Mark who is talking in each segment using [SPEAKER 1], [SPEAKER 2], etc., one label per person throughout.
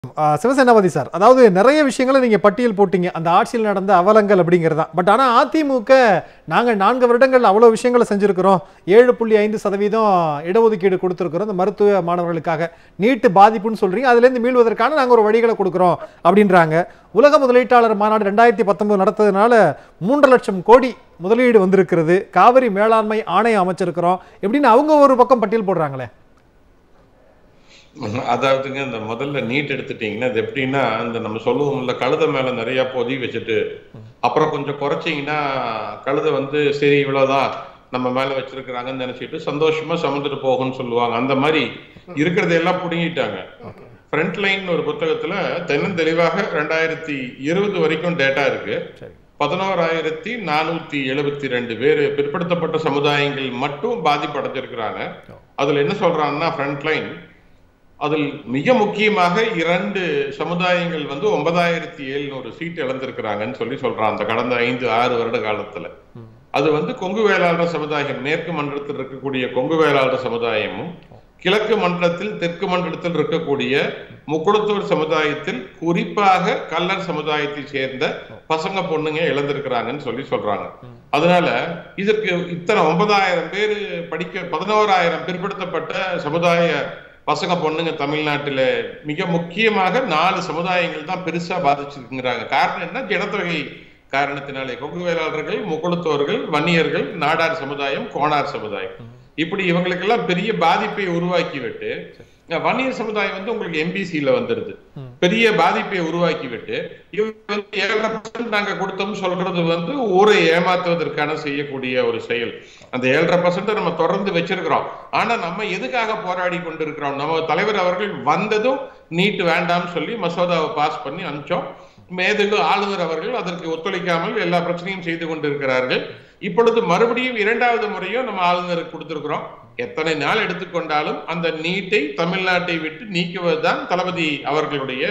[SPEAKER 1] ஆ, Sivasenapathy sir அதாவது நிறைய விஷயங்களை நீங்க பட்டியல் போட்டீங்க அந்த ஆட்சியில் நடந்த அவலங்கள் அப்படிங்கிறதா பட் ஆனா அதிமுக நாங்க நான்கு வருடங்கள் அவ்வளவு விஷயங்களை செஞ்சிருக்கிறோம் ஏழு புள்ளி ஐந்து சதவீதம் இடஒதுக்கீடு கொடுத்திருக்கிறோம் இந்த மருத்துவ மாணவர்களுக்காக நீட்டு பாதிப்புன்னு சொல்றீங்க அதுல இருந்து மீள்வதற்கான நாங்க ஒரு வழிகளை கொடுக்குறோம் அப்படின்றாங்க உலக முதலீட்டாளர் மாநாடு ரெண்டாயிரத்தி பத்தொன்பது நடத்ததுனால மூன்று லட்சம் கோடி முதலீடு வந்திருக்கிறது காவிரி மேலாண்மை ஆணையம் அமைச்சிருக்கிறோம் எப்படின்னு அவங்க ஒரு பக்கம் பட்டியல் போடுறாங்களே
[SPEAKER 2] அதாவதுங்க இந்த முதல்ல நீட் எடுத்துட்டீங்கன்னா இது எப்படின்னா இந்த நம்ம சொல்லுவோம்ல கழுதை மேல நிறைய பொதி வச்சுட்டு அப்புறம் கொஞ்சம் குறைச்சிங்கன்னா கழுதை வந்து சரி இவ்வளவுதான் நம்ம மேல வச்சிருக்கிறாங்கன்னு நினைச்சிட்டு சந்தோஷமா சுமந்துட்டு போகும்னு சொல்லுவாங்க அந்த மாதிரி இருக்கிறதையெல்லாம் புடுங்கிட்டாங்க ஃப்ரண்ட் லைன் ஒரு புத்தகத்துல தென்னந்தெளிவாக ரெண்டாயிரத்தி இருபது வரைக்கும் டேட்டா இருக்கு
[SPEAKER 1] சரி
[SPEAKER 2] பதினோராயிரத்தி நானூத்தி எழுபத்தி ரெண்டு பேர் பிற்படுத்தப்பட்ட சமுதாயங்கள் மட்டும் பாதிப்படைஞ்சிருக்கிறாங்க அதுல என்ன சொல்றாங்கன்னா ஃப்ரண்ட் லைன் அதில் மிக முக்கியமாக இரண்டு சமுதாயங்கள் வந்து ஒன்பதாயிரத்தி எழுநூறு சீட் இழந்திருக்கிறாங்கன்னு சொல்லி சொல்றான் அந்த கடந்த ஐந்து ஆறு வருட காலத்துல அது வந்து கொங்கு வேளாளர் சமுதாயம் மேற்கு மண்டலத்தில் இருக்கக்கூடிய கொங்கு வேளாளர் சமுதாயமும் கிழக்கு மண்டலத்தில் தெற்கு மண்டலத்தில் இருக்கக்கூடிய முக்குளத்தூர் சமுதாயத்தில் குறிப்பாக கல்லர் சமுதாயத்தை சேர்ந்த பசங்க பொண்ணுங்க இழந்திருக்கிறாங்கன்னு சொல்லி சொல்றாங்க அதனால இதற்கு இத்தனை ஒன்பதாயிரம் பேர் படிக்க பதினோராயிரம் பிற்படுத்தப்பட்ட சமுதாய பசங்க பொண்ணுங்க தமிழ்நாட்டுல மிக முக்கியமாக நாலு சமுதாயங்கள் தான் பெருசா பாதிச்சிருக்குங்கிறாங்க காரணம் என்ன ஜனத்தொகை காரணத்தினாலே கொங்கு வேளாளர்கள் முக்குளத்தோர்கள் வன்னியர்கள் நாடார் சமுதாயம் கோணார் சமுதாயம் இப்படி இவங்களுக்கெல்லாம் பெரிய பாதிப்பை உருவாக்கி விட்டு வன்னியர் சமுதாயம் வந்து உங்களுக்கு எம்பிசியில வந்துருது பெரிய பாதிப்பை உருவாக்கி விட்டு இவங்க வந்து ஏழரை பர்சன்ட் நாங்க கொடுத்தோம் சொல்றது வந்து ஊரை ஏமாத்துவதற்கான செய்யக்கூடிய ஒரு செயல் அந்த ஏழரை பர்சன்ட் நம்ம தொடர்ந்து வச்சிருக்கிறோம் ஆனா நம்ம எதுக்காக போராடி கொண்டிருக்கிறோம் நம்ம தலைவர் அவர்கள் வந்ததும் நீட் வேண்டாம்னு சொல்லி மசோதாவை பாஸ் பண்ணி அனுப்பிச்சோம் மேதகு ஆளுநர் அவர்கள் அதற்கு ஒத்துழைக்காமல் எல்லா பிரச்சனையும் செய்து கொண்டிருக்கிறார்கள் இப்பொழுது மறுபடியும் இரண்டாவது முறையும் நம்ம ஆளுநருக்கு கொடுத்திருக்கிறோம் எத்தனை நாள் எடுத்துக்கொண்டாலும் அந்த நீட்டை தமிழ்நாட்டை விட்டு நீக்குவதுதான் தளபதி அவர்களுடைய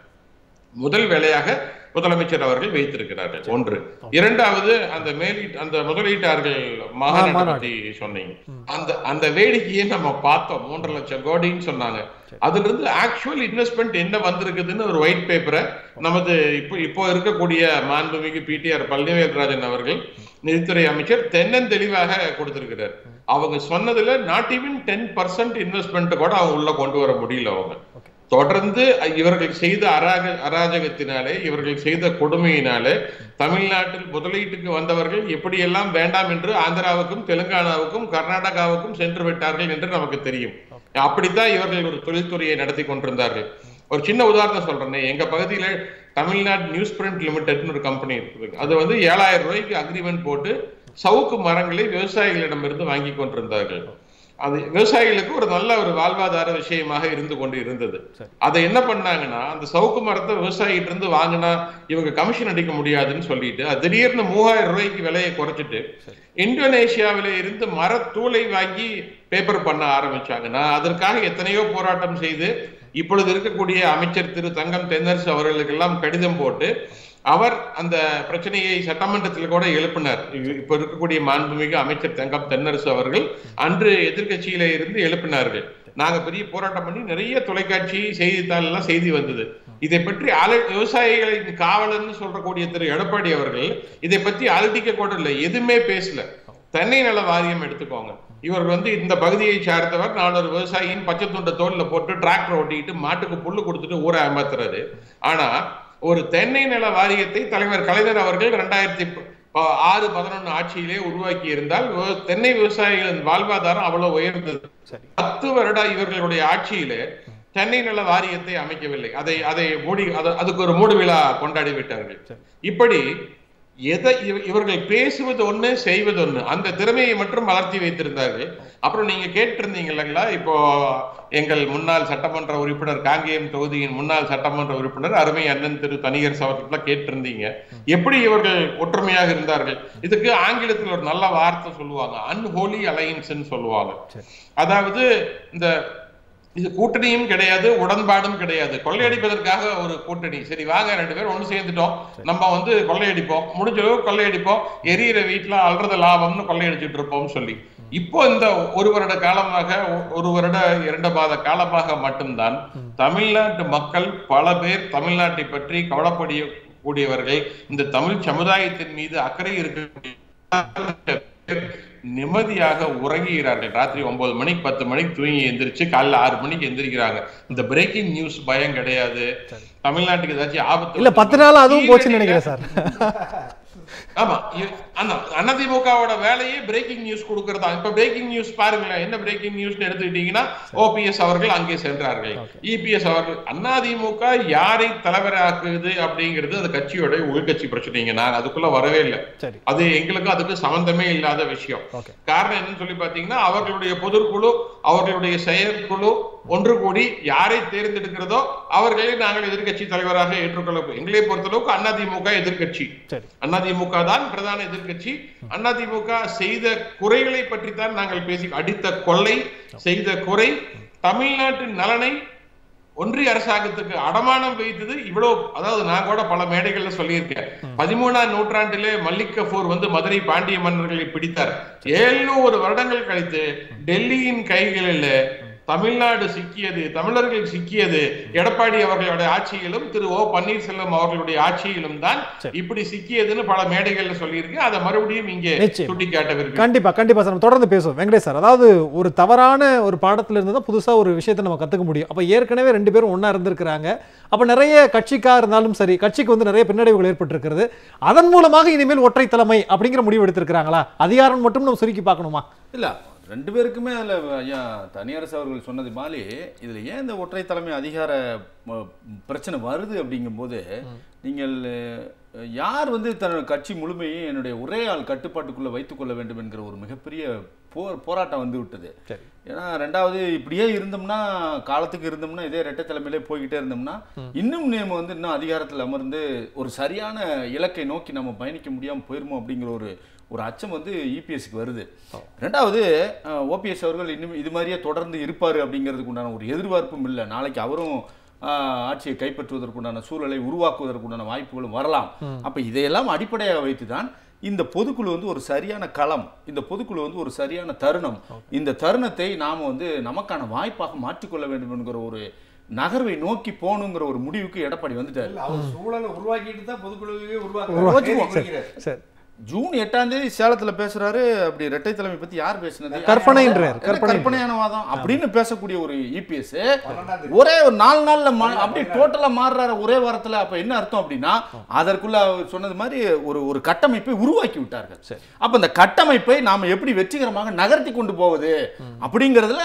[SPEAKER 2] முதல் வேலையாக முதலமைச்சர் அவர்கள் வைத்திருக்கிறார்கள் ஒன்று இரண்டாவது அந்த மேலீட் அந்த முதலீட்டார்கள் மாநாட்டை
[SPEAKER 1] மாநாடு.
[SPEAKER 2] பத்தி சொன்னீங்க அந்த அந்த வேடிக்கையை நம்ம பார்த்தோம் மூன்றரை லட்சம் கோடின்னு சொன்னாங்க அதுல இருந்து ஆக்சுவல் இன்வெஸ்ட்மெண்ட் என்ன வந்திருக்குதுன்னு ஒரு ஒயிட் பேப்பரை நமது இப்போ இப்போ இருக்கக்கூடிய மாண்புமிகு பிடிஆர் பழனிவேல்ராஜன் அவர்கள் நிதித்துறை அமைச்சர் தென்னந்தெளிவாக கொடுத்திருக்கிறார் அவங்க சொன்னதுல not even ten percent investment கூட அவங்க உள்ள கொண்டு வர முடியல அவங்க தொடர்ந்து இவர்கள் செய்த அராக அராஜகத்தினாலே இவர்கள் செய்த கொடுமையினாலே தமிழ்நாட்டில் முதலீட்டுக்கு வந்தவர்கள் எப்படியெல்லாம் வேண்டாம் என்று ஆந்திராவுக்கும் தெலுங்கானாவுக்கும் கர்நாடகாவுக்கும் சென்று விட்டார்கள் என்று நமக்கு தெரியும் அப்படித்தான் இவர்கள் ஒரு தொழில்துறையை நடத்தி கொண்டிருந்தார்கள் ஒரு சின்ன உதாரணம் சொல்றேனே எங்க பகுதியில தமிழ்நாடு நியூஸ் பிரிண்ட் லிமிடெட்னு ஒரு கம்பெனி இருக்குது அது வந்து ஏழாயிரம் ரூபாய்க்கு அக்ரிமெண்ட் போட்டு சவுக்கு மரங்களை விவசாயிகளிடமிருந்து வாங்கி கொண்டிருந்தார்கள் அது விவசாயிகளுக்கு ஒரு நல்ல ஒரு வாழ்வாதார விஷயமாக இருந்து கொண்டு இருந்தது
[SPEAKER 1] சரி.
[SPEAKER 2] அதை என்ன பண்ணாங்கன்னா அந்த சவுக்கு மரத்தை விவசாயிகிட்ட இருந்து வாங்கினா இவங்க கமிஷன் அடிக்க முடியாதுன்னு சொல்லிட்டு அது திடீர்னு மூவாயிரம் ரூபாய்க்கு விலையை குறைச்சிட்டு இந்தோனேஷியாவில இருந்து மரத்தூளை வாங்கி பேப்பர் பண்ண ஆரம்பிச்சாங்கன்னா அதற்காக எத்தனையோ போராட்டம் செய்து இப்பொழுது இருக்கக்கூடிய அமைச்சர் திரு தங்கம் தென்னரசு அவர்களுக்கெல்லாம் கடிதம் போட்டு அவர் அந்த பிரச்சனையை சட்டமன்றத்தில் கூட எழுப்பினார் இ- இப்ப இருக்கக்கூடிய மாண்புமிகு அமைச்சர் தங்கம் தென்னரசு அவர்கள் அன்று எதிர்க்கட்சியில இருந்து எழுப்பினார்கள் நாங்க பெரிய போராட்டம் பண்ணி நிறைய தொலைக்காட்சி செய்தித்தாள் எல்லாம் செய்தி வந்தது இதை பற்றி அல விவசாயிகளின் காவலர்னு சொல்றக்கூடிய திரு எடப்பாடி அவர்கள் இதை பத்தி அலட்டிக்க கூட இல்லை எதுவுமே பேசல தென்னை நல வாரியம் எடுத்துக்கோங்க இவர் வந்து இந்த பகுதியை சார்ந்தவர் நான் ஒரு விவசாயியின் பச்சை துண்டை தோல்ல போட்டு டிராக்டர் ஓட்டிட்டு மாட்டுக்கு புல்லு கொடுத்துட்டு ஊரை ஏமாத்துறாரு ஆனா ஒரு தென்னை நல வாரியத்தை தலைவர் கலைஞர் அவர்கள் ரெண்டாயிரத்தி ஆறு பதினொன்னு ஆட்சியிலே உருவாக்கி இருந்தால் விவ- தென்னை விவசாயிகளின் வாழ்வாதாரம் அவ்வளவு உயர்ந்தது
[SPEAKER 1] சரி
[SPEAKER 2] பத்து வருட இவர்களுடைய ஆட்சியிலே தென்னை நல வாரியத்தை அமைக்கவில்லை அதை அதை மூடி அது- அதுக்கு ஒரு மூடு விழா கொண்டாடி விட்டார்கள்
[SPEAKER 1] சரி.
[SPEAKER 2] இப்படி எதை இவ- இவர்கள் பேசுவது ஒண்ணு செய்வது ஒண்ணு அந்த திறமையை மட்டும் வளர்த்தி வைத்திருந்தார்கள் அப்புறம் நீங்க கேட்டிருந்தீங்க இல்லைங்களா இப்போ எங்கள் முன்னாள் சட்டமன்ற உறுப்பினர் காங்கேயம் தொகுதியின் முன்னாள் சட்டமன்ற உறுப்பினர் அருமை அண்ணன் திரு தனியர் அவர்கள்லாம் கேட்டிருந்தீங்க எப்படி இவர்கள் ஒற்றுமையாக இருந்தார்கள் இதுக்கு ஆங்கிலத்தில் ஒரு நல்ல வார்த்தை சொல்லுவாங்க அன்ஹோலி அலையன்ஸ்ன்னு சொல்லுவாங்க
[SPEAKER 1] சரி.
[SPEAKER 2] அதாவது இந்த இது கூட்டணியும் கிடையாது உடன்பாடும் கிடையாது கொள்ளையடிப்பதற்காக ஒரு கூட்டணி சரி வாங்க ரெண்டு பேரும் ஒண்ணு சேர்ந்துட்டோம் நம்ம வந்து கொள்ளையடிப்போம் முடிஞ்ச அளவு கொள்ளையடிப்போம் எரியிற வீட்டுல அல்றது லாபம்னு கொள்ளையடிச்சிட்டு இருப்போம் சொல்லி இப்போ இந்த ஒரு வருட காலமாக ஒ- ஒரு வருட இரண்டு மாத காலமாக மட்டும்தான் தமிழ்நாட்டு மக்கள் பல பேர் தமிழ்நாட்டை பற்றி கவலைப்படிய கூடியவர்கள் இந்த தமிழ் சமுதாயத்தின் மீது அக்கறை இருக்க நிம்மதியாக உறங்குகிறார்கள் ராத்திரி ஒன்பது மணிக்கு பத்து மணிக்கு தூங்கி எந்திரிச்சு காலைல ஆறு மணிக்கு எந்திரிக்கிறாங்க இந்த பிரேக்கிங் நியூஸ் பயம் கிடையாது தமிழ்நாட்டுக்கு ஏதாச்சும் ஆபத்து
[SPEAKER 1] இல்ல பத்து நாள் அதுவும் போச்சுன்னு
[SPEAKER 2] கீழடியில-
[SPEAKER 1] நினைக்கிறேன் சார்
[SPEAKER 2] ஆமா இ- ஆமா அதிமுகவோட வேலையே பிரேக்கிங் நியூஸ் கொடுக்கறதா இப்ப பிரேக்கிங் நியூஸ் பாருங்களேன் என்ன பிரேக்கிங் நியூஸ் எடுத்துக்கிட்டீங்கன்னா ஓபிஎஸ் அவர்கள் அங்கே சென்றார்கள் இபிஎஸ் அவர்கள் அதிமுக யாரை தலைவராக்குது அப்படிங்கிறது அது கட்சியோட உள்கட்சி பிரச்சனைங்க நான் அதுக்குள்ள வரவே இல்லை
[SPEAKER 1] சரி
[SPEAKER 2] அது எங்களுக்கு அதுக்கு சம்பந்தமே இல்லாத விஷயம்
[SPEAKER 1] ஓகே
[SPEAKER 2] காரணம் என்னன்னு சொல்லி பாத்தீங்கன்னா அவர்களுடைய பொதுக்குழு அவர்களுடைய செயற்குழு ஒன்று கூடி யாரை தேர்ந்தெடுக்கிறதோ அவர்களை நாங்கள் எதிர்க்கட்சி தலைவராக ஏற்றுக்கொள்ள எங்களை பொறுத்தளவுக்கு அதிமுக எதிர்க்கட்சி
[SPEAKER 1] சரி
[SPEAKER 2] அதிமுக தான் பிரதான எதிர்க்கட்சி அதிமுக செய்த குறைகளை பற்றி தான் நாங்கள் பேசி அடித்த கொள்ளை செய்த குறை தமிழ்நாட்டின் நலனை ஒன்றிய அரசாங்கத்துக்கு அடமானம் வைத்தது இவ்வளவு அதாவது நான் கூட பல மேடைகள்ல சொல்லியிருக்கேன் பதிமூணாம் நூற்றாண்டிலே மல்லிக் கஃபூர் வந்து மதுரை பாண்டிய மன்னர்களை பிடித்தார் ஏழுநூறு வருடங்கள் கழித்து டெல்லியின் கைகளில் தமிழ்நாடு சிக்கியது தமிழர்கள் சிக்கியது எடப்பாடி அவர்களுடைய ஆட்சியிலும் திரு ஓ பன்னீர்செல்வம் அவர்களுடைய ஆட்சியிலும் தான்
[SPEAKER 1] சரி.
[SPEAKER 2] இப்படி சிக்கியதுன்னு பல மேடைகள்ல சொல்லியிருக்கேன் அதை மறுபடியும் இங்கே
[SPEAKER 1] நிச்சயம்.
[SPEAKER 2] சுட்டிக்காட்ட விரும்புகிறேன்
[SPEAKER 1] கண்டிப்பா கண்டிப்பா சார் நம்ம தொடர்ந்து பேசுவோம் வெங்கடேஷ் சார் அதாவது ஒரு தவறான ஒரு பாடத்துல இருந்து தான் புதுசா ஒரு விஷயத்தை நம்ம கத்துக்க முடியும் அப்ப ஏற்கனவே ரெண்டு பேரும் ஒண்ணா இருந்திருக்கிறாங்க அப்ப நிறைய கட்சிக்கா இருந்தாலும் சரி கட்சிக்கு வந்து நிறைய பின்னடைவுகள் ஏற்பட்டிருக்கிறது அதன் மூலமாக இனிமேல் ஒற்றை தலைமை அப்படிங்கிற முடிவு எடுத்திருக்கிறாங்களா அதிகாரம் மட்டும் நம்ம சுருக்கி பார்க்கணுமா
[SPEAKER 3] இல்ல ரெண்டு பேருக்குமே அதில் ஐயா தனியரசு அவர்கள் சொன்னது மாதிரி இதில் ஏன் இந்த ஒற்றை தலைமை அதிகார ம, பிரச்சனை வருது அப்படிங்கும்போது நீங்கள் அஹ், யார் வந்து தன் கட்சி முழுமையும் என்னுடைய ஒரே ஆள் கட்டுப்பாட்டுக்குள்ளே வைத்துக்கொள்ள வேண்டும் என்கிற ஒரு மிகப்பெரிய போர் போராட்டம் வந்து விட்டது
[SPEAKER 1] சரி
[SPEAKER 3] ஏன்னா ரெண்டாவது இப்படியே இருந்தோம்னா காலத்துக்கு இருந்தோம்னா இதே ரெட்டை தலைமையிலே போய்கிட்டே இருந்தோம்னா இன்னும் நம்ம வந்து இன்னும் அதிகாரத்தில் அமர்ந்து ஒரு சரியான இலக்கை நோக்கி நம்ம பயணிக்க முடியாமல் போயிருமோ அப்படிங்கிற ஒரு ஒரு அச்சம் வந்து இபிஎஸ்க்கு வருது ரெண்டாவது ஓபிஎஸ் அவர்கள் இன்னும் இது மாதிரியே தொடர்ந்து இருப்பார் அப்படிங்கிறதுக்கு உண்டான ஒரு எதிர்பார்ப்பும் இல்லை நாளைக்கு அவரும் ஆஹ், ஆட்சியை கைப்பற்றுவதற்குண்டான சூழலை உருவாக்குவதற்குண்டான வாய்ப்புகளும் வரலாம் அப்ப இதையெல்லாம் அடிப்படையாக வைத்துதான் இந்த பொதுக்குழு வந்து ஒரு சரியான களம் இந்த பொதுக்குழு வந்து ஒரு சரியான தருணம் இந்த தருணத்தை நாம வந்து நமக்கான வாய்ப்பாக மாற்றிக்கொள்ள வேண்டும் என்கிற ஒரு நகர்வை நோக்கி போகணுங்கிற ஒரு முடிவுக்கு எடப்பாடி வந்துட்டார்
[SPEAKER 4] இல்ல, அவர் சூழலை உருவாக்கிட்டு தான் பொதுக்குழுவே
[SPEAKER 3] உருவாக்குவோம்.
[SPEAKER 4] உருவாக்குறாரு
[SPEAKER 1] சரி
[SPEAKER 3] ஜூன் எட்டாம் தேதி சேலத்துல பேசுறாரு அப்படி இரட்டை தலைமை பத்தி யார் பேசுனது
[SPEAKER 1] கற்பனைன்றார்,
[SPEAKER 3] என்ன
[SPEAKER 1] கற்பனை.
[SPEAKER 3] கற்பனையான வாதம் அப்படின்னு பேசக்கூடிய ஒரு இபிஎஸ்
[SPEAKER 4] பன்னெண்டாம் தேதி.
[SPEAKER 3] ஒரே ஒரு நாலு நாள்ல மா- அப்படியே டோட்டலா மாறுறாரு ஒரே வாரத்துல அப்ப என்ன அர்த்தம் அப்படின்னா அதற்குள்ள அவர் சொன்னது மாதிரி ஒரு ஒரு கட்டமைப்பை உருவாக்கி விட்டார்கள்
[SPEAKER 1] சரி.
[SPEAKER 3] அப்ப இந்த கட்டமைப்பை நாம எப்படி வெற்றிகரமாக நகர்த்தி கொண்டு போவது அப்படிங்கிறதுல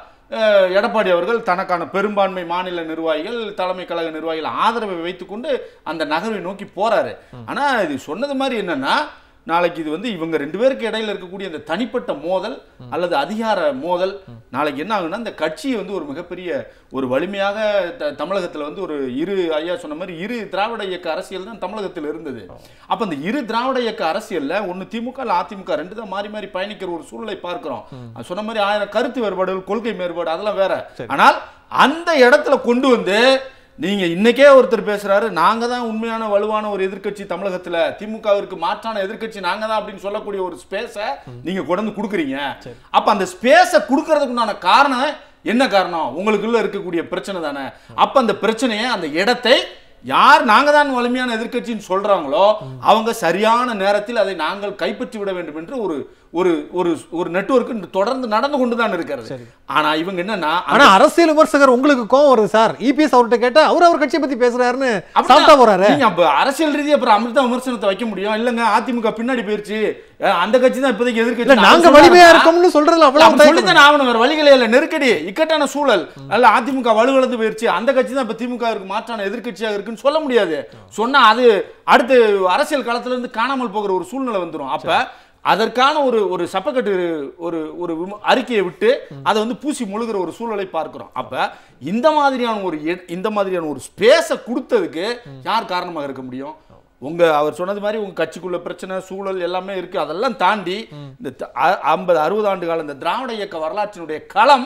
[SPEAKER 3] அஹ், எடப்பாடி அவர்கள் தனக்கான பெரும்பான்மை மாநில நிர்வாகிகள் தலைமை கழக நிர்வாகிகள் ஆதரவை வைத்துக்கொண்டு அந்த நகர்வை நோக்கி போறாரு ஆனா இது சொன்னது மாதிரி என்னன்னா நாளைக்கு இது வந்து இவங்க ரெண்டு பேருக்கு இடையில இருக்கக்கூடிய இந்த தனிப்பட்ட மோதல் அல்லது அதிகார மோதல் நாளைக்கு என்ன ஆகுன்னா இந்த கட்சியை வந்து ஒரு மிகப்பெரிய ஒரு வலிமையாக த- தமிழகத்துல வந்து ஒரு இரு ஐயா சொன்ன மாதிரி இரு திராவிட இயக்க அரசியல் தான் தமிழகத்தில் இருந்தது அப்ப இந்த இரு திராவிட இயக்க அரசியல்ல ஒன்னு திமுக இல்ல அதிமுக ரெண்டு தான் மாறி மாறி பயணிக்கிற ஒரு சூழலை பார்க்கிறோம் அது சொன்ன மாதிரி ஆயிரம் கருத்து வேறுபாடுகள் கொள்கை வேறுபாடு அதெல்லாம் வேற ஆனால் அந்த இடத்துல கொண்டு வந்து நீங்க இன்னைக்கே ஒருத்தர் பேசுறாரு நாங்க தான் உண்மையான வலுவான ஒரு எதிர்க்கட்சி தமிழகத்துல திமுகவிற்கு மாற்றான எதிர்க்கட்சி நாங்க தான் அப்படின்னு சொல்லக்கூடிய ஒரு ஸ்பேஸ நீங்க கொண்டு வந்து கொடுக்குறீங்க அப்ப அந்த ஸ்பேஸ கொடுக்கறதுக்கு உண்டான காரணம் என்ன காரணம் உங்களுக்குள்ள இருக்கக்கூடிய பிரச்சனை தானே அப்ப அந்த பிரச்சனையை அந்த இடத்தை யார் நாங்க தான் வலிமையான எதிர்க்கட்சின்னு சொல்றாங்களோ அவங்க சரியான நேரத்தில் அதை நாங்கள் கைப்பற்றி விட வேண்டும் என்று ஒரு ஒரு ஒரு ஒரு நெட்வொர்க் தொடர்ந்து நடந்து கொண்டு தான் இருக்கிறது
[SPEAKER 1] சரி.
[SPEAKER 3] ஆனா இவங்க என்னன்னா
[SPEAKER 1] ஆனா அரசியல் விமர்சகர் உங்களுக்கு கோவம் வருது சார் இபிஎஸ் அவர்கிட்ட கேட்டா அவர் அவர் கட்சியை பத்தி பேசுறாருன்னு
[SPEAKER 3] அப்படிதான்.
[SPEAKER 1] சாப்பிட்டா போறாரு
[SPEAKER 3] நீங்க அப்ப அரசியல் ரீதியா அப்புறம் அமிர்த விமர்சனத்தை வைக்க முடியும் இல்லங்க அதிமுக பின்னாடி போயிருச்சு அஹ் அந்த கட்சி தான் இப்போதைக்கு
[SPEAKER 1] இல்ல
[SPEAKER 3] எதிர்க்கட்சி
[SPEAKER 1] நாங்க வலிமையா இருக்கோம்னு சொல்றதுல அவ்வளவு தயக்கம்
[SPEAKER 3] சொல்லித்தான் ஆகணும் வேற வழிகளே இல்ல நெருக்கடி இக்கட்டான சூழல் அல்ல அதிமுக வலுவிழந்து போயிருச்சு அந்த கட்சி தான் இப்ப திமுக இருக்கு மாற்றான எதிர்க்கட்சியாக இருக்குன்னு சொல்ல முடியாது சொன்னா அது அடுத்து அரசியல் களத்துல இருந்து காணாமல் போகிற ஒரு சூழ்நிலை வந்துரும் அப்ப அதற்கான ஒரு ஒரு சப்பக்கட்டு ஒரு ஒரு விம- அறிக்கையை விட்டு அதை வந்து பூசி முழுகிற ஒரு சூழலை பார்க்கிறோம் அப்ப இந்த மாதிரியான ஒரு எ- இந்த மாதிரியான ஒரு ஸ்பேஸை கொடுத்ததுக்கு யார் காரணமாக இருக்க முடியும் உங்க அவர் சொன்னது மாதிரி உங்க கட்சிக்குள்ள பிரச்சனை சூழல் எல்லாமே இருக்கு அதெல்லாம் தாண்டி இந்த ஐம்பது அறுபது ஆண்டு காலம் இந்த திராவிட இயக்க வரலாற்றினுடைய களம்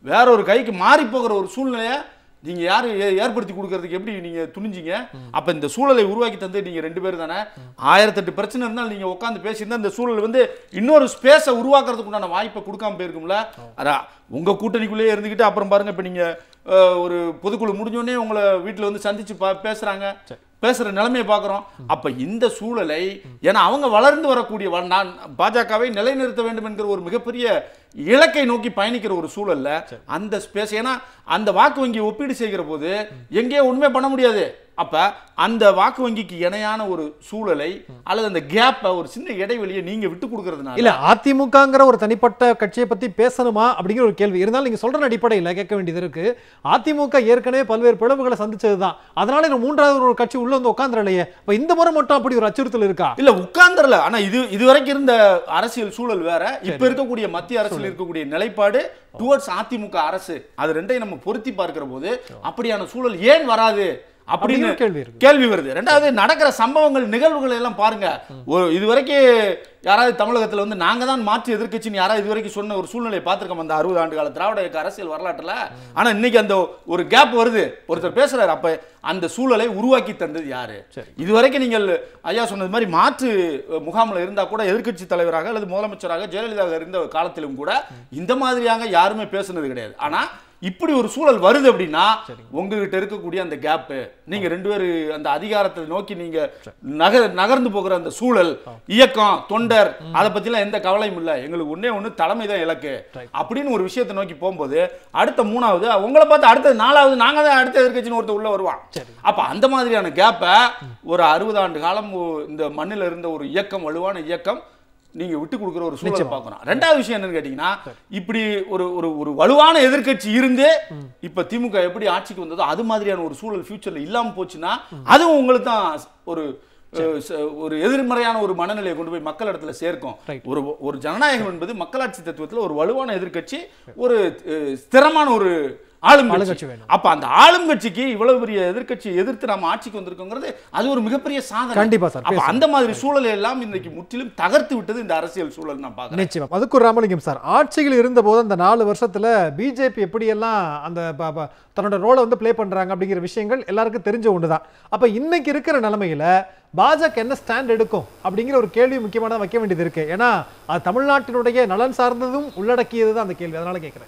[SPEAKER 3] வேற ஒரு கைக்கு மாறி போகிற ஒரு சூழ்நிலையை நீங்க யாரு ஏ- ஏற்படுத்தி கொடுக்கறதுக்கு எப்படி நீங்க துணிஞ்சீங்க அப்ப இந்த சூழலை உருவாக்கி தந்து நீங்க ரெண்டு பேர் தானே ஆயிரத்தெட்டு பிரச்சனை இருந்தாலும் நீங்க உட்காந்து பேசியிருந்தா இந்த சூழல் வந்து இன்னொரு ஸ்பேஸை உருவாக்குறதுக்கு உண்டான வாய்ப்பை கொடுக்காம போயிருக்கும்ல அதான் உங்க கூட்டணிக்குள்ளேயே இருந்துக்கிட்டு அப்புறம் பாருங்க இப்ப நீங்க அஹ், ஒரு பொதுக்குழு முடிஞ்சோடனே உங்களை வீட்டுல வந்து சந்திச்சு பா- பேசுறாங்க பேசுற நிலைமையை பார்க்குறோம் அப்ப இந்த சூழலை ஏன்னா அவங்க வளர்ந்து வரக்கூடிய வ- நான் பாஜகவை நிலைநிறுத்த வேண்டும் என்கிற ஒரு மிகப்பெரிய இலக்கை நோக்கி பயணிக்கிற ஒரு சூழல்ல அந்த ஸ்பேஸ் ஏன்னா அந்த வாக்கு வங்கி ஒப்பீடு செய்கிற போது எங்கேயோ உண்மை பண்ண முடியாது அப்ப அந்த வாக்கு வங்கிக்கு இணையான ஒரு சூழலை அல்லது அந்த கேப்பை ஒரு சின்ன இடைவெளியை நீங்க விட்டு கொடுக்கறதுனால
[SPEAKER 1] இல்ல அதிமுகங்கிற ஒரு தனிப்பட்ட கட்சியை பத்தி பேசணுமா அப்படிங்கிற ஒரு கேள்வி இருந்தாலும் நீங்க சொல்ற அடிப்படையில் கேட்க வேண்டியது இருக்கு அதிமுக ஏற்கனவே பல்வேறு பிளவுகளை சந்திச்சதுதான் அதனால இந்த மூன்றாவது ஒரு கட்சி உள்ள வந்து உட்காந்துடலையே இப்ப இந்த முறை மட்டும் அப்படி ஒரு அச்சுறுத்தல் இருக்கா
[SPEAKER 3] இல்ல உட்கார்ந்துடல ஆனா இது இதுவரைக்கும் இருந்த அரசியல் சூழல் வேற இப்ப இருக்கக்கூடிய மத்திய அரசில் இருக்கக்கூடிய நிலைப்பாடு டுவர்ட்ஸ் அதிமுக அரசு அது ரெண்டையும் நம்ம பொருத்தி பார்க்கிற போது அப்படியான சூழல் ஏன் வராது அப்படின்னு
[SPEAKER 1] அப்படிங்கிற கேள்வி இருக்கு.
[SPEAKER 3] கேள்வி வருது ரெண்டாவது நடக்கிற சம்பவங்கள் நிகழ்வுகள் எல்லாம் பாருங்க ஒரு இதுவரைக்கும் யாராவது தமிழகத்துல வந்து நாங்க தான் மாற்று எதிர்க்கட்சின்னு யாராவது இதுவரைக்கும் சொன்ன ஒரு சூழ்நிலையை பார்த்திருக்கோம் அந்த அறுபது ஆண்டு கால திராவிட இயக்க அரசியல் வரலாற்றுல ஆனா இன்னைக்கு அந்த ஒரு கேப் வருது ஒருத்தர் பேசுறாரு அப்ப அந்த சூழலை உருவாக்கி தந்தது யாரு இதுவரைக்கும் நீங்கள் ஐயா சொன்னது மாதிரி மாற்று அஹ், முகாம்ல இருந்தா கூட எதிர்க்கட்சி தலைவராக அல்லது முதலமைச்சராக ஜெயலலிதா இருந்த காலத்திலும் கூட இந்த மாதிரியாக யாருமே பேசுனது கிடையாது ஆனா இப்படி ஒரு சூழல் வருது அப்படின்னா உங்ககிட்ட இருக்கக்கூடிய அந்த கேப் நீங்க ரெண்டு பேரும் அந்த அதிகாரத்தை நோக்கி நீங்க நகர் நகர்ந்து போகிற அந்த சூழல் இயக்கம் தொண்டர் அதை பத்திலாம் எந்த கவலையும் இல்ல எங்களுக்கு ஒண்ணே ஒண்ணு தலைமை தான் இலக்கு அப்படின்னு ஒரு விஷயத்தை நோக்கி போகும்போது அடுத்த மூணாவது உங்களை பார்த்து அடுத்த நாலாவது நாங்க தான் அடுத்த எதிர்க்கட்சின்னு ஒருத்தர் உள்ள வருவான் அப்ப அந்த மாதிரியான கேப்பை ஒரு அறுபது ஆண்டு காலம் ஒ- இந்த மண்ணில் இருந்த ஒரு இயக்கம் வலுவான இயக்கம் நீங்க விட்டு கொடுக்குற ஒரு சூழலை பார்க்கணும் ரெண்டாவது விஷயம் என்னன்னு கேட்டீங்கன்னா இப்படி ஒரு ஒரு ஒரு வலுவான எதிர்க்கட்சி இருந்து இப்ப திமுக எப்படி ஆட்சிக்கு வந்ததோ அது மாதிரியான ஒரு சூழல் ஃபியூச்சர்ல இல்லாம போச்சுன்னா அதுவும் உங்களுக்கு தான் ஒரு அஹ், ச- ஒரு எதிர்மறையான ஒரு மனநிலையை கொண்டு போய் மக்கள் இடத்துல சேர்க்கும்
[SPEAKER 1] Right.
[SPEAKER 3] ஒரு ஒரு ஜனநாயகம் என்பது மக்களாட்சி தத்துவத்துல ஒரு வலுவான எதிர்க்கட்சி ஒரு அஹ், ஸ்திரமான ஒரு ஆளும்
[SPEAKER 1] ஆளுங்கட்சி
[SPEAKER 3] கட்சி
[SPEAKER 1] வேணும்.
[SPEAKER 3] அப்ப அந்த ஆளும் கட்சிக்கு இவ்வளவு பெரிய எதிர்க்கட்சியை எதிர்த்து நம்ம ஆட்சிக்கு வந்திருக்கோங்கிறது அது ஒரு மிகப்பெரிய சாதனை
[SPEAKER 1] கண்டிப்பா சார்,
[SPEAKER 3] அப்ப
[SPEAKER 1] பேசுங்க.
[SPEAKER 3] அந்த மாதிரி சூழலை எல்லாம் இன்னைக்கு முற்றிலும் தகர்த்து விட்டது இந்த அரசியல் சூழல் நான் பார்க்கிறேன்
[SPEAKER 1] நிச்சயமா அதுக்கு ராமலிங்கம் சார் ஆட்சியில் இருந்தபோது அந்த நாலு வருஷத்துல பிஜேபி எப்படியெல்லாம் அந்த ப- ப- தன்னோட ரோலை வந்து ப்ளே பண்றாங்க அப்படிங்கிற விஷயங்கள் எல்லாருக்கும் தெரிஞ்ச ஒண்ணுதான் அப்ப இன்னைக்கு இருக்கிற நிலைமையில பாஜக என்ன ஸ்டாண்ட் எடுக்கும் அப்படிங்கிற ஒரு கேள்வி முக்கியமானதா வைக்க வேண்டியது இருக்கு ஏன்னா அது தமிழ்நாட்டினுடைய நலன் சார்ந்ததும் உள்ளடக்கியது தான் அந்த கேள்வி அதனால கேட்கிறேன்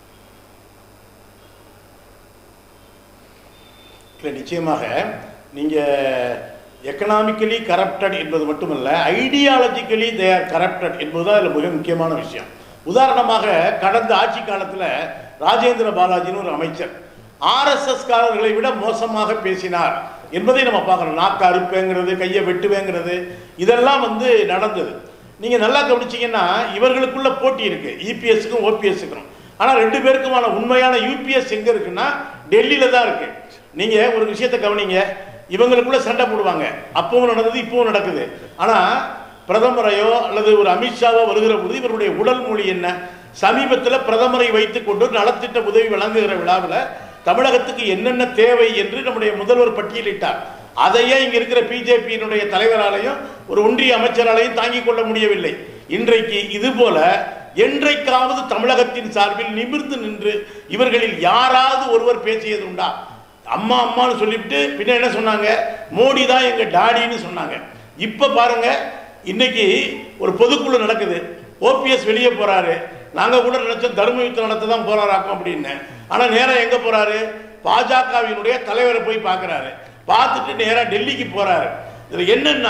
[SPEAKER 5] இல்லை நிச்சயமாக நீங்கள் எக்கனாமிக்கலி கரப்டட் என்பது மட்டுமல்ல ஐடியாலஜிக்கலி தே ஆர் கரப்டட் என்பதுதான் இதில் மிக முக்கியமான விஷயம் உதாரணமாக கடந்த ஆட்சி காலத்தில் ராஜேந்திர பாலாஜின்னு ஒரு அமைச்சர் ஆர்எஸ்எஸ் காரர்களை விட மோசமாக பேசினார் என்பதை நம்ம பார்க்குறோம் நாக்கு அறுப்பேங்கிறது கையை வெட்டுவேங்கிறது இதெல்லாம் வந்து நடந்தது நீங்கள் நல்லா கவனிச்சீங்கன்னா இவர்களுக்குள்ள போட்டி இருக்கு இபிஎஸ்க்கும் ஓபிஎஸ்க்கும் ஆனால் ரெண்டு பேருக்குமான உண்மையான யூபிஎஸ் எங்கே இருக்குன்னா டெல்லியில தான் இருக்கு நீங்க ஒரு விஷயத்தை கவனிங்க இவங்களுக்குள்ள சண்டை போடுவாங்க அப்பவும் நடந்தது இப்பவும் நடக்குது ஆனா பிரதமரையோ அல்லது ஒரு அமித்ஷாவோ வருகிற பொழுது இவருடைய உடல் மொழி என்ன சமீபத்தில் பிரதமரை வைத்துக் கொண்டு நலத்திட்ட உதவி வழங்குகிற விழாவில் தமிழகத்துக்கு என்னென்ன தேவை என்று நம்முடைய முதல்வர் பட்டியலிட்டார் அதையே இங்க இருக்கிற பிஜேபியினுடைய தலைவராலையும் ஒரு ஒன்றிய அமைச்சராலையும் தாங்கிக் கொள்ள முடியவில்லை இன்றைக்கு இது போல என்றைக்காவது தமிழகத்தின் சார்பில் நிமிர்ந்து நின்று இவர்களில் யாராவது ஒருவர் பேசியது உண்டா அம்மா அம்மான்னு சொல்லிவிட்டு பின்ன என்ன சொன்னாங்க மோடி தான் எங்க டாடின்னு சொன்னாங்க இப்ப பாருங்க இன்னைக்கு ஒரு பொதுக்குழு நடக்குது ஓபிஎஸ் வெளியே போறாரு நாங்க கூட நினைச்சோம் தர்ம யுத்தம் நடத்த தான் போறாராக்கும் அப்படின்னு ஆனா நேரா எங்க போறாரு பாஜகவினுடைய தலைவரை போய் பார்க்கறாரு பார்த்துட்டு நேரா டெல்லிக்கு போறாரு இதுல என்னன்னா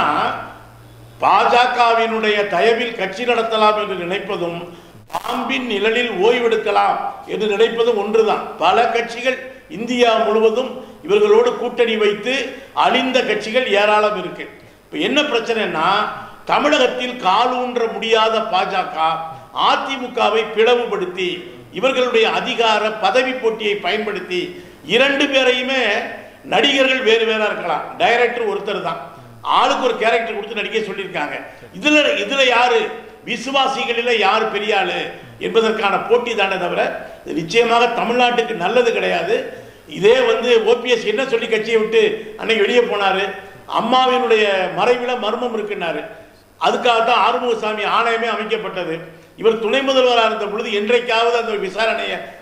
[SPEAKER 5] பாஜகவினுடைய தயவில் கட்சி நடத்தலாம் என்று நினைப்பதும் பாம்பின் நிழலில் ஓய்வெடுக்கலாம் என்று நினைப்பதும் ஒன்றுதான் பல கட்சிகள் இந்தியா முழுவதும் இவர்களோடு கூட்டணி வைத்து அழிந்த கட்சிகள் ஏராளம் இருக்கு இப்ப என்ன பிரச்சனைன்னா தமிழகத்தில் காலூன்ற முடியாத பாஜக அதிமுகவை பிளவுபடுத்தி இவர்களுடைய அதிகார பதவி போட்டியை பயன்படுத்தி இரண்டு பேரையுமே நடிகர்கள் வேறு வேறா இருக்கலாம் டைரக்டர் ஒருத்தர் தான் ஆளுக்கு ஒரு கேரக்டர் கொடுத்து நடிக்க சொல்லியிருக்காங்க இதுல இதுல யாரு விசுவாசிகளில யார் பெரிய ஆளு என்பதற்கான போட்டி தானே தவிர இது நிச்சயமாக தமிழ்நாட்டுக்கு நல்லது கிடையாது இதே வந்து ஓபிஎஸ் என்ன சொல்லி கட்சியை விட்டு அன்னைக்கு வெளியே போனாரு அம்மாவினுடைய மறைவில மர்மம் இருக்குன்னாரு அதுக்காக தான் ஆறுமுகசாமி ஆணையமே அமைக்கப்பட்டது இவர் துணை முதல்வராக இருந்த பொழுது என்றைக்காவது அந்த விசாரணையை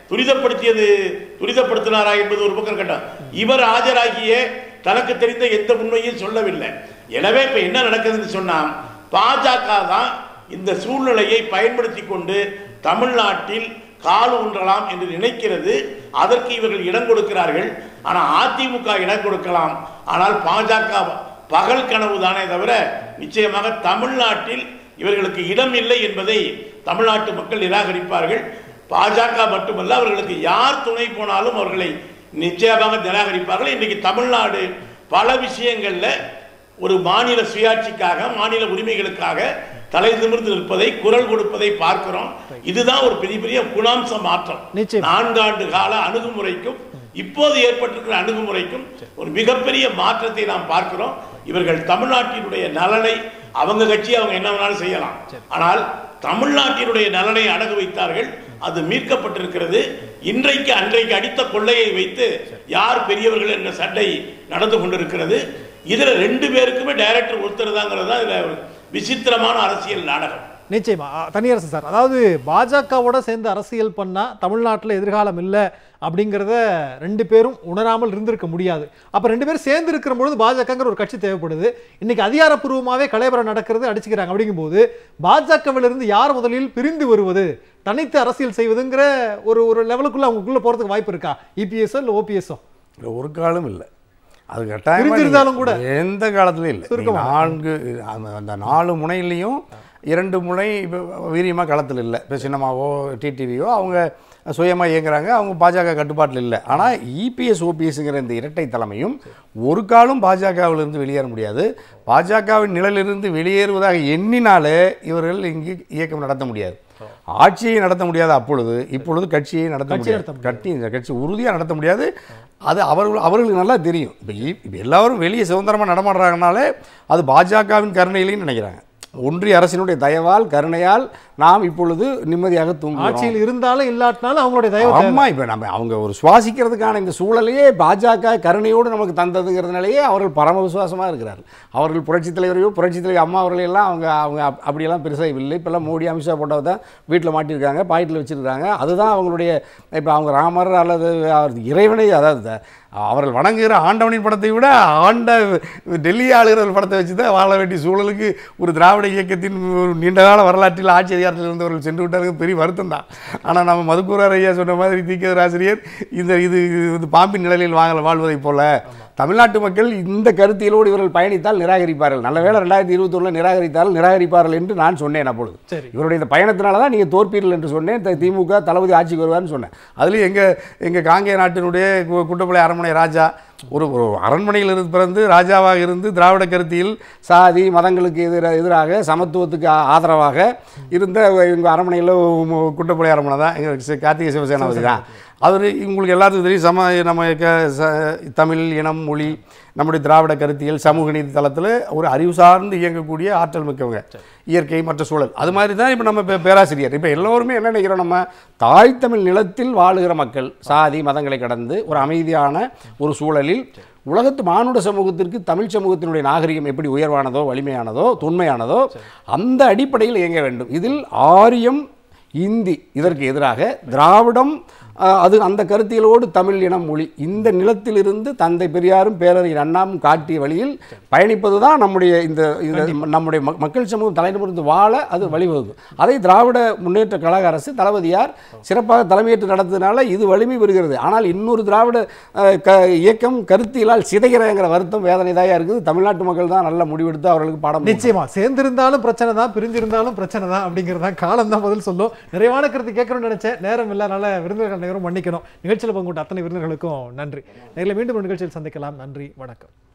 [SPEAKER 5] துரிதப்படுத்தியது துரிதப்படுத்தினாரா என்பது ஒரு பக்கம் இருக்கட்டும் இவர் ஆஜராகிய தனக்கு தெரிந்த எந்த உண்மையும் சொல்லவில்லை எனவே இப்ப என்ன நடக்குதுன்னு சொன்னா பாஜக தான் இந்த சூழ்நிலையை பயன்படுத்தி கொண்டு தமிழ்நாட்டில் கால் ஊன்றலாம் என்று நினைக்கிறது அதற்கு இவர்கள் இடம் கொடுக்கிறார்கள் ஆனால் அதிமுக இடம் கொடுக்கலாம் ஆனால் பாஜக பகல் கனவு தானே தவிர நிச்சயமாக தமிழ்நாட்டில் இவர்களுக்கு இடம் இல்லை என்பதை தமிழ்நாட்டு மக்கள் நிராகரிப்பார்கள் பாஜக மட்டுமல்ல அவர்களுக்கு யார் துணை போனாலும் அவர்களை நிச்சயமாக நிராகரிப்பார்கள் இன்றைக்கு தமிழ்நாடு பல விஷயங்கள்ல ஒரு மாநில சுயாட்சிக்காக மாநில உரிமைகளுக்காக தலை நிமிர்ந்து நிற்பதை குரல் கொடுப்பதை பார்க்கிறோம் இதுதான் ஒரு பெரிய பெரிய குணாம்ச மாற்றம்
[SPEAKER 1] நிச்சயம்.
[SPEAKER 5] நான்காண்டு கால அணுகுமுறைக்கும் இப்போது ஏற்பட்டிருக்கிற அணுகுமுறைக்கும் ஒரு மிகப்பெரிய மாற்றத்தை நாம் பார்க்கிறோம் இவர்கள் தமிழ்நாட்டினுடைய நலனை அவங்க கட்சி அவங்க என்ன வேணாலும் செய்யலாம் ஆனால் தமிழ்நாட்டினுடைய நலனை அடகு வைத்தார்கள் அது மீட்கப்பட்டிருக்கிறது இன்றைக்கு அன்றைக்கு அடித்த கொள்ளையை வைத்து யார் பெரியவர்கள் என்ற சண்டை நடந்து கொண்டிருக்கிறது இதுல ரெண்டு பேருக்குமே டைரக்டர் ஒருத்தர் தாங்கிறது தான் இதுல ஒரு விசித்திரமான அரசியல் நாடகம்
[SPEAKER 1] நிச்சயமா அ, தனியரசு சார் அதாவது பாஜகவோட சேர்ந்து அரசியல் பண்ணா தமிழ்நாட்டில் எதிர்காலம் இல்லை அப்படிங்கிறத ரெண்டு பேரும் உணராமல் இருந்திருக்க முடியாது அப்ப ரெண்டு பேரும் சேர்ந்து இருக்கிற பொழுது பாஜகங்கிற ஒரு கட்சி தேவைப்படுது இன்னைக்கு அதிகாரப்பூர்வமாவே கலைபரம் நடக்கிறது அடிச்சுக்கிறாங்க அப்படிங்கும்போது பாஜகவிலிருந்து யார் முதலில் பிரிந்து வருவது தனித்து அரசியல் செய்வதுங்கிற ஒரு ஒரு லெவலுக்குள்ள அவங்களுக்குள்ள போறதுக்கு வாய்ப்பு இருக்கா இபிஎஸ்ஓ இல்லை ஓபிஎஸ்ஓ
[SPEAKER 6] இல்ல, ஒரு காலம் இல்லை அது கட்டாயமா
[SPEAKER 1] பிரிஞ்சிருந்தாலும்
[SPEAKER 6] நீங்க
[SPEAKER 1] கூட.
[SPEAKER 6] எந்த காலத்துலயும் இல்லை
[SPEAKER 1] சுருக்கமா.
[SPEAKER 6] நீங்க நான்கு அந்த அந்த நாலு முனையிலையும் இரண்டு முனை இப்போ வீரியமாக களத்தில் இல்லை இப்போ சின்னமாவோ டிடிவியோ அவங்க சுயமாக இயங்குறாங்க அவங்க பாஜக கட்டுப்பாட்டில் இல்லை ஆனால் இபிஎஸ் ஓபிஎஸ்ங்கிற இந்த இரட்டை தலைமையும் ஒரு காலம் பாஜகவிலிருந்து வெளியேற முடியாது பாஜகவின் நிழலிலிருந்து வெளியேறுவதாக எண்ணினாலே இவர்கள் இங்கு இயக்கம் நடத்த முடியாது ஆட்சியை நடத்த முடியாது அப்பொழுது இப்பொழுது கட்சியை நடத்த
[SPEAKER 1] கட்சி
[SPEAKER 6] முடியாது
[SPEAKER 1] நடத்த
[SPEAKER 6] கட்சி இந்த கட்சி உறுதியாக நடத்த முடியாது அது அவர்கள் அவர்களுக்கு நல்லா தெரியும் இப்போ இப்போ எல்லாரும் வெளியே சுதந்திரமாக நடமாடுறாங்கனாலே அது பாஜகவின் கருணையிலையும் நினைக்கிறாங்க ஒன்றிய அரசினுடைய தயவால் கருணையால் நாம் இப்பொழுது நிம்மதியாக தூங்குகிறோம்
[SPEAKER 1] ஆட்சியில் இருந்தாலும் இல்லாட்டினாலும் அவங்களுடைய தயவு தேவை.
[SPEAKER 6] ஆமா இப்போ நம்ம அவங்க ஒரு சுவாசிக்கிறதுக்கான இந்த சூழலையே பாஜக கருணையோடு நமக்கு தந்ததுங்கிறதுனாலேயே அவர்கள் பரம விசுவாசமாக இருக்கிறார்கள் அவர்கள் புரட்சித் தலைவரையோ புரட்சித் தலைவர் அம்மா அவர்களையெல்லாம் அவங்க அவங்க அப்- அப்படியெல்லாம் பெருசாக இல்லை இப்போல்லாம் மோடி அமித்ஷா போட்டவை தான் வீட்டில் மாட்டியிருக்காங்க பாக்கெட்டில் வச்சிருக்காங்க அதுதான் அவங்களுடைய இப்போ அவங்க ராமர் அல்லது அவர் இறைவனை அதாவது த- அவர்கள் வணங்குகிற ஆண்டவனின் படத்தை விட ஆண்ட டெல்லி ஆளுகிற படத்தை வச்சு தான் வாழ வேண்டிய சூழலுக்கு ஒரு திராவிட இயக்கத்தின் ஒரு நீண்டகால வரலாற்றில் ஆட்சி அதிகாரத்தில் இருந்தவர்கள் சென்று விட்டார்கள் பெரிய வருத்தம் தான் ஆனால் நம்ம மதுக்கூரார் ஐயா சொன்ன மாதிரி தீக்கதர் ஆசிரியர் இந்த இது இது பாம்பின் நிழலில் வாங்க வாழ்வதைப் போல தமிழ்நாட்டு மக்கள் இந்த கருத்தியலோடு இவர்கள் பயணித்தால் நிராகரிப்பார்கள் நல்ல வேளை ரெண்டாயிரத்தி இருபத்தொன்னில் நிராகரித்தால் நிராகரிப்பார்கள் என்று நான் சொன்னேன் அப்பொழுது
[SPEAKER 1] சரி.
[SPEAKER 6] இவருடைய இந்த பயணத்தினால தான் நீங்கள் தோற்பீர்கள் என்று சொன்னேன் த- திமுக தளபதி ஆட்சிக்கு வருவார்னு சொன்னேன் அதுலேயும் எங்கள் எங்கள் காங்கேய நாட்டினுடைய கு- குட்டப்பிள்ளை அரண்மனை ராஜா ஒரு ஒரு அரண்மனையில் இருந்து பிறந்து ராஜாவாக இருந்து திராவிட கருத்தியில் சாதி மதங்களுக்கு எதிர எதிராக சமத்துவத்துக்கு ஆ- ஆதரவாக இருந்த எங்கள் அரண்மனையில் குட்டப்பிள்ளை அரண்மனை தான் எங்கள் கார்த்திகை சிவசேனாபதி தான் அவர் உங்களுக்கு எல்லாத்துக்கும் தெரியும் சம நம்ம க ச தமிழ் இனம் மொழி நம்முடைய திராவிட கருத்தியல் சமூக நீதி தளத்தில் ஒரு அறிவு சார்ந்து இயங்கக்கூடிய ஆற்றல் மிக்கவங்க இயற்கை மற்ற சூழல் அது மாதிரி தான் இப்போ நம்ம பே- பேராசிரியர் இப்போ எல்லோருமே என்ன நினைக்கிறோம் நம்ம தாய் தமிழ் நிலத்தில் வாழுகிற மக்கள் சாதி மதங்களை கடந்து ஒரு அமைதியான ஒரு சூழலில் உலகத்து மானுட சமூகத்திற்கு தமிழ் சமூகத்தினுடைய நாகரிகம் எப்படி உயர்வானதோ வலிமையானதோ தொன்மையானதோ அந்த அடிப்படையில் இயங்க வேண்டும் இதில் ஆரியம் இந்தி இதற்கு எதிராக திராவிடம் அஹ், அது அந்த கருத்தியலோடு தமிழ் இனம் மொழி இந்த நிலத்திலிருந்து தந்தை பெரியாரும் பேரறிஞர் அண்ணாவும் காட்டிய வழியில் பயணிப்பது தான் நம்முடைய இந்த இந்த நம்முடைய மக்- மக்கள் சமூகம் தலைநிமிர்ந்து வாழ அது வழிவகுக்கும் அதை திராவிட முன்னேற்ற கழக அரசு தளபதியார் சிறப்பாக தலைமையேற்று நடந்ததுனால இது வலிமை பெறுகிறது ஆனால் இன்னொரு திராவிட அஹ், க இயக்கம் கருத்தியலால் சிதைகிறங்கிற வருத்தம் வேதனை தாயா இருக்குது தமிழ்நாட்டு மக்கள் தான் நல்ல முடிவெடுத்து அவர்களுக்கு பாடம் போடணும்.
[SPEAKER 1] நிச்சயமா சேர்ந்திருந்தாலும் பிரச்சனை தான் பிரிஞ்சிருந்தாலும் பிரச்சனை தான் அப்படிங்கிறதா காலம் தான் பதில் சொல்லும் நிறைவான கருத்து கேட்கணும்னு நினைச்சேன் நேரம் இல்லாதனால விருந்தினர்கள் நேரம் மன்னிக்கணும் நிகழ்ச்சியில் பங்குட்ட அத்தனை விருந்தினர்களுக்கும் நன்றி நேரில் மீண்டும் ஒரு நிகழ்ச்சியில் சந்திக்கலாம் நன்றி வணக்கம்